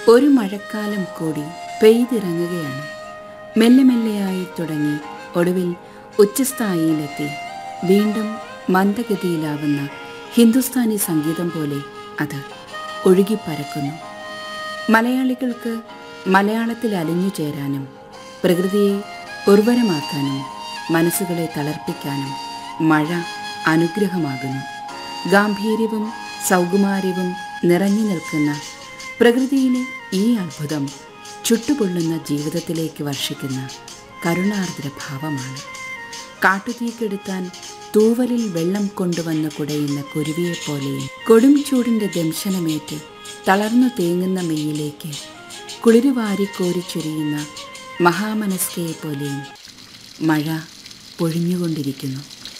ഒരു മഴക്കാലം കൂടി പെയ്തിറങ്ങുകയാണ് മെല്ലെ മെല്ലെയായി തുടങ്ങി ഒടുവിൽ ഉച്ചസ്ഥായിയിലെത്തി വീണ്ടും മന്ദഗതിയിലാവുന്ന ഹിന്ദുസ്ഥാനി സംഗീതം പോലെ അത് ഒഴുകിപ്പരക്കുന്നു മലയാളികൾക്ക് മലയാളത്തിൽ അലിഞ്ഞു ചേരാനും പ്രകൃതിയെ ഉർവരമാക്കാനും മനസ്സുകളെ തളർപ്പിക്കാനും മഴ അനുഗ്രഹമാകുന്നു ഗാംഭീര്യവും സൗകുമാര്യവും നിറഞ്ഞു നിൽക്കുന്ന പ്രകൃതിയിലെ ഈ അത്ഭുതം ചുട്ടുപൊള്ളുന്ന ജീവിതത്തിലേക്ക് വർഷിക്കുന്ന കരുണാർദ്ര ഭാവമാണ് കാട്ടുതീക്കെടുത്താൻ തൂവലിൽ വെള്ളം കൊണ്ടുവന്ന് കുടയുന്ന കുരുവിയെപ്പോലെയും കൊടും ചൂടിൻ്റെ ദംശനമേറ്റ് തളർന്നു തേങ്ങുന്ന മെയ്യിലേക്ക് കുളിരുവാരി കോരിച്ചൊരിയുന്ന മഹാമനസ്കയെപ്പോലെയും മഴ പൊഴിഞ്ഞുകൊണ്ടിരിക്കുന്നു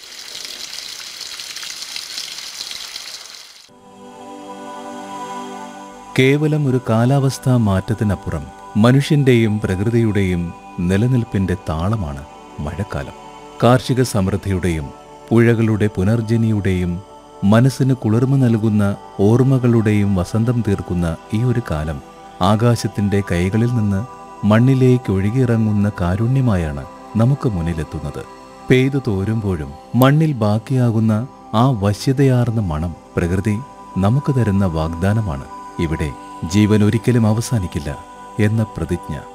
കേവലം ഒരു കാലാവസ്ഥാ മാറ്റത്തിനപ്പുറം മനുഷ്യന്റെയും പ്രകൃതിയുടെയും നിലനിൽപ്പിന്റെ താളമാണ് മഴക്കാലം കാർഷിക സമൃദ്ധിയുടെയും പുഴകളുടെ പുനർജനിയുടെയും മനസ്സിന് കുളിർമ നൽകുന്ന ഓർമ്മകളുടെയും വസന്തം തീർക്കുന്ന ഈ ഒരു കാലം ആകാശത്തിന്റെ കൈകളിൽ നിന്ന് മണ്ണിലേക്ക് ഒഴുകിയിറങ്ങുന്ന കാരുണ്യമായാണ് നമുക്ക് മുന്നിലെത്തുന്നത് പെയ്തു തോരുമ്പോഴും മണ്ണിൽ ബാക്കിയാകുന്ന ആ വശ്യതയാർന്ന മണം പ്രകൃതി നമുക്ക് തരുന്ന വാഗ്ദാനമാണ് ഇവിടെ ജീവൻ ഒരിക്കലും അവസാനിക്കില്ല എന്ന പ്രതിജ്ഞ